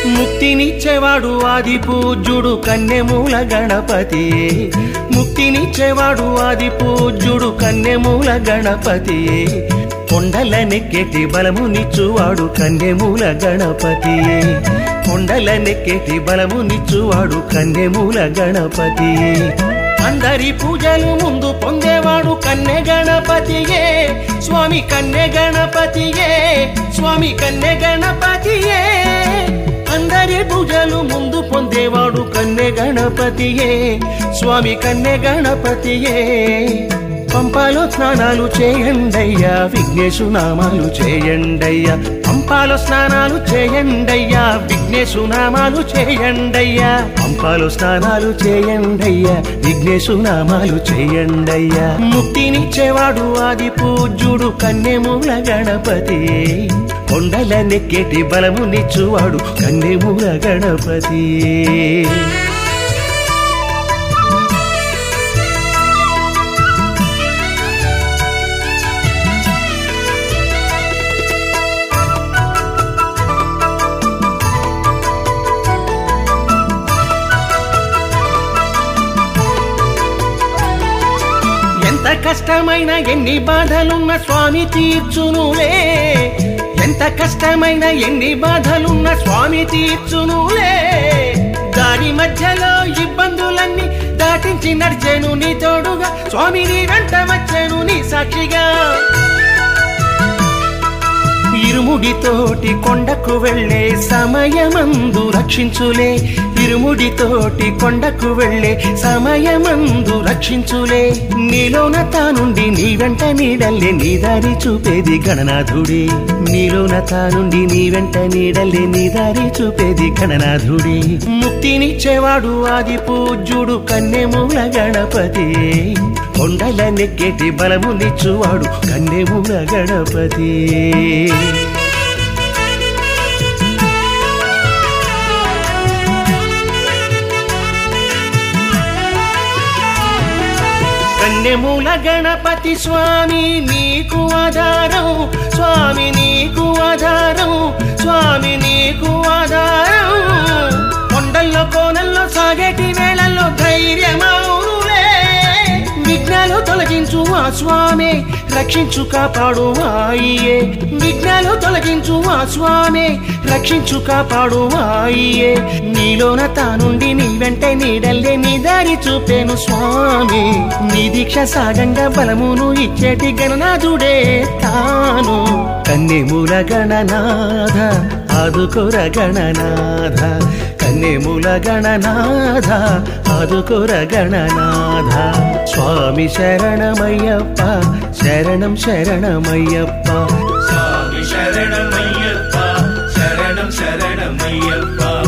ముక్తినిచ్చేవాడు ఆది పూజ్యుడు కన్నెమూల గణపతియే ముక్తినిచ్చేవాడు ఆది పూజ్యుడు కన్నెమూల గణపతియే కొండల నెక్కెటి బలమునిచ్చువాడు కన్నెమూల గణపతియే కొండల నెక్కెటి బలమునిచ్చువాడు కన్నెమూల గణపతియే అందరి పూజలు ముందు పొందేవాడు కన్నె గణపతియే స్వామి కన్నె గణపతియే స్వామి కన్నె గణపతియే అందరి పూజలు ముందు పొందేవాడు కన్నె గణపతియే స్వామి కన్నె గణపతియే పంపాలో స్నానాలు చేయండయ్యా విఘ్నేశు నామాలు చేయండయ్యా పంపాలో స్నానాలు చేయండయ్యా విఘ్నేశు నామాలు చేయండయ్యా పంపాలో స్నానాలు చేయండయ్యా విఘ్నేశు నామాలు చేయండయ్యా ముక్తినిచ్చేవాడు ఆది పూజ్యుడు కన్నెమూల గణపతి కొండల నెక్కేటి బలమునిచ్చువాడు కన్నెమూల గణపతి ఎంత కష్టమైన ఎన్ని బాధలున్న స్వామి తీర్చునులే ఎంత కష్టమైన ఎన్ని బాధలున్న స్వామి తీర్చునులే దాని మధ్యలో ఇబ్బందులన్నీ దాటించి నడిచెను నీ తోడుగా స్వామి నీ వెంట వచ్చెను నీ సాక్షిగా ఇరుముడితోటి కొండకు వెళ్ళే సమయమందు రక్షించులే ఇరుముడితోటి కొండకు వెళ్ళే సమయమందు రక్షించులే నీలోన తానుండి నీ వెంట నీడల్లే నీ దారి చూపేది గణనాథుడే నీలోన తానుండి నీ వెంట నీడల్లే నీ దారి చూపేది గణనాథుడే ముక్తినిచ్చేవాడు ఆది పూజ్యుడు కన్నెమూల గణపతి కొండల నెక్కేటి బలమునిచ్చువాడు కన్నెమూల గణపతి కన్నెమూల గణపతి స్వామి నీకు ఆధారం స్వామి నీకు ఆధారం స్వామి నీకు ఆధారం కొండల్లో కోనల్లో సాగేటి వేళల్లో ధైర్యమౌనులే విఘ్నాలు తొలగించు ఆ స్వామి రక్షించు కాపాడు ఆయియే విఘ్నాలు తొలగించు ఆ స్వామి రక్షించు కాపాడు ఆయియే నీలోన తానుండి నీ వెంట నీడల్లే నీ దారి చూపేను స్వామి నీ దీక్ష సాగంగా బలమును ఇచ్చేటి గణనాథుడే తాను కన్నెమూల గణనాథ ఆదుకొర గణనాథ కన్నెమూల గణనాథ ఆదుకొర గణనాథ స్వామి శరణమయ్యప్ప శరణం శరణమయ్యప్ప స్వామి శరణమయ్యప్ప శరణం శరణమయ్యప్ప